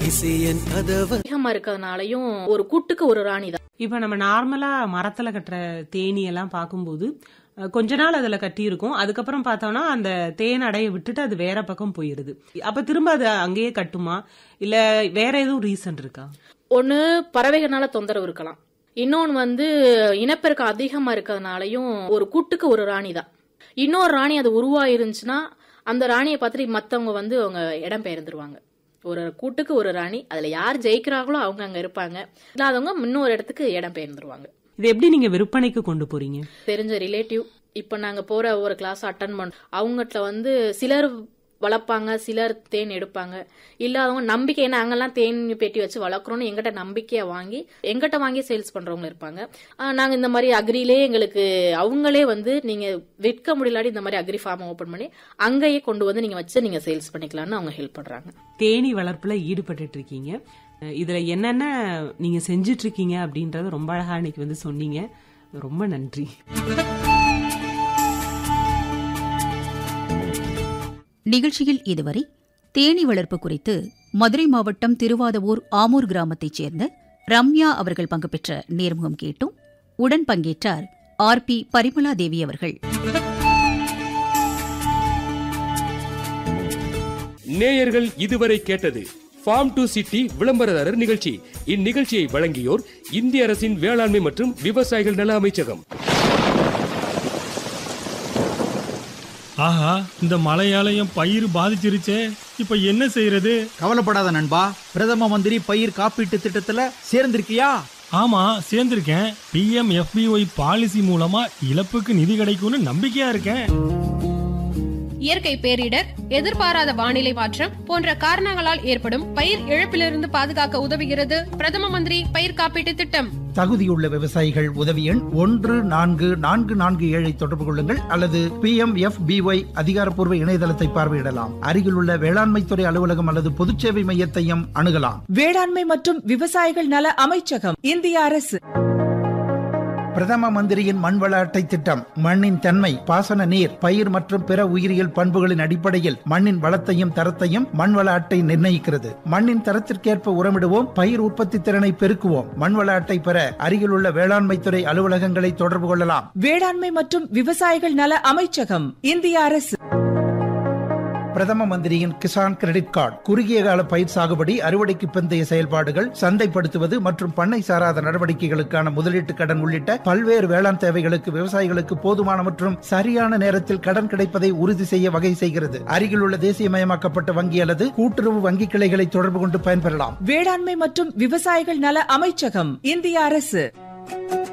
இசையன் கதவ அதிகமா இருக்கிறதுனாலயும் ஒரு கூட்டுக்கு ஒரு ராணி தான் இப்ப நம்ம நார்மலா மரத்துல கட்டுற தேனி எல்லாம் பார்க்கும்போது அஹ், கொஞ்ச நாள் அதுல கட்டி இருக்கும் அதுக்கப்புறம் பார்த்தோம்னா அந்த தேன் அடைய விட்டுட்டு அது வேற பக்கம் போயிருது அப்ப திரும்ப அது அங்கேயே கட்டுமா இல்ல வேற எதுவும் ரீசன் இருக்கா ஒண்ணு பறவைகள்னால தொந்தரவு இருக்கலாம் இன்னொன்னு வந்து இனப்பெருக்கம் அதிகமா இருக்கிறதுனாலயும் ஒரு கூட்டுக்கு ஒரு ராணி தான் இன்னொரு ராணி அது உருவாயிருந்துச்சுன்னா அந்த ராணியை பார்த்துட்டு மத்தவங்க வந்து அவங்க இடம் பெயர்ந்துருவாங்க ஒரு கூட்டுக்கு ஒரு ராணி அதுல யார் ஜெயிக்கிறாங்களோ அவங்க அங்க இருப்பாங்க இல்லாதவங்க இன்னொரு இடத்துக்கு இடம் பெயர்ந்துருவாங்க இது எப்படி நீங்க விற்பனைக்கு கொண்டு போறீங்க தெரிஞ்ச ரிலேட்டிவ் இப்ப நாங்க போற ஒரு கிளாஸ் அட்டன் பண்ண அவங்ககிட்ட வந்து சிலர் வளர்ப்பாங்க சிலர் தேன் எடுப்பாங்க இல்லாதவங்க நம்பிக்கை ஏன்னா அங்கெல்லாம் தேன் பெட்டி வச்சு வளர்க்குறோம்னு எங்கிட்ட நம்பிக்கையா வாங்கி எங்கிட்ட வாங்கி சேல்ஸ் பண்றவங்க இருப்பாங்க ஆஹ் நாங்க இந்த மாதிரி அக்ரிலே எங்களுக்கு அவங்களே வந்து நீங்க விற்க முடியலாடி இந்த மாதிரி அக்ரி ஃபார்ம் ஓபன் பண்ணி அங்கேயே கொண்டு வந்து நீங்க வச்சு நீங்க சேல்ஸ் பண்ணிக்கலாம்னு அவங்க ஹெல்ப் பண்றாங்க தேனி வளர்ப்புல ஈடுபட்டு இருக்கீங்க அஹ், இதுல என்னென்ன நீங்க செஞ்சிட்டு இருக்கீங்க அப்படின்றத ரொம்ப அழகா இன்னைக்கு வந்து சொன்னீங்க ரொம்ப நன்றி நிகழ்ச்சியில் இதுவரை தேனி வளர்ப்பு குறித்து மதுரை மாவட்டம் திருவாதவூர் ஆமூர் கிராமத்தைச் சேர்ந்த ரம்யா அவர்கள் பங்கு பெற்ற நேர்முகம் கேட்டும் உடன் பங்கேற்றார் ஆர் பி பரிமளா தேவி அவர்கள் நேயர்கள் இதுவரை கேட்டது ஃபார்ம் டு சிட்டி விளம்பரதாரர் நிகழ்ச்சி இந்நிகழ்ச்சியை வழங்கியோர் இந்திய அரசின் வேளாண்மை மற்றும் விவசாயிகள் நல அமைச்சகம் ஆஹா இந்த மழையாலயம் பயிர் பாதிச்சிருச்சே இப்ப என்ன செய்யறது கவலைப்படாத நண்பா பிரதம மந்திரி பயிர் காப்பீட்டு திட்டத்துல சேர்ந்திருக்கியா ஆமா சேர்ந்திருக்கேன் பிஎம் எஃபிஒய் பாலிசி மூலமா இழப்புக்கு நிதி கிடைக்கும்னு நம்பிக்கையா இருக்கேன் இயற்கை பேரிடர் எதிர்பாராத வானிலை மாற்றம் போன்ற காரணங்களால் ஏற்படும் பயிர் இழப்பிலிருந்து பாதுகாக்க உதவுகிறது பிரதம மந்திரி பயிர் காப்பீட்டு திட்டம் தகுதியுள்ள விவசாயிகள் உதவி எண் ஒன்று நான்கு நான்கு நான்கு ஏழை தொடர்பு கொள்ளுங்கள் அல்லது பி எம் எஃப் பிஒய் அதிகாரப்பூர்வ இணையதளத்தை பார்வையிடலாம் அருகிலுள்ள வேளாண்மைத்துறை அலுவலகம் அல்லது பொதுச்சேவை மையத்தையும் அணுகலாம் வேளாண்மை மற்றும் விவசாயிகள் நல அமைச்சகம் இந்திய அரசு பிரதம மந்திரியின் மண்வள அட்டை திட்டம் மண்ணின் தன்மை பாசன நீர் பயிர் மற்றும் பிற உயிரியல் பண்புகளின் அடிப்படையில் மண்ணின் வளத்தையும் தரத்தையும் மண்வள அட்டை நிர்ணயிக்கிறது மண்ணின் தரத்திற்கேற்ப உரமிடுவோம் பயிர் உற்பத்தி திறனை பெருக்குவோம் மண்வள அட்டை பெற அருகிலுள்ள வேளாண்மைத்துறை அலுவலகங்களை தொடர்பு கொள்ளலாம் வேளாண்மை மற்றும் விவசாயிகள் நல அமைச்சகம் இந்திய அரசு பிரதம மந்திரியின் கிசான் கிரெடிட் கார்டு குறுகிய கால பயிர் சாகுபடி அறுவடைக்கு பிந்தைய செயல்பாடுகள் சந்தைப்படுத்துவது மற்றும் பண்ணை சாராத நடவடிக்கைகளுக்கான முதலீட்டு கடன் உள்ளிட்ட பல்வேறு வேளாண் தேவைகளுக்கு விவசாயிகளுக்கு போதுமான மற்றும் சரியான நேரத்தில் கடன் கிடைப்பதை உறுதி செய்ய வகை செய்கிறது அருகிலுள்ள தேசியமயமாக்கப்பட்ட வங்கி அல்லது கூட்டுறவு வங்கி கிளைகளை தொடர்பு கொண்டு பயன்பெறலாம் வேளாண்மை மற்றும் விவசாயிகள் நல அமைச்சகம் இந்திய அரசு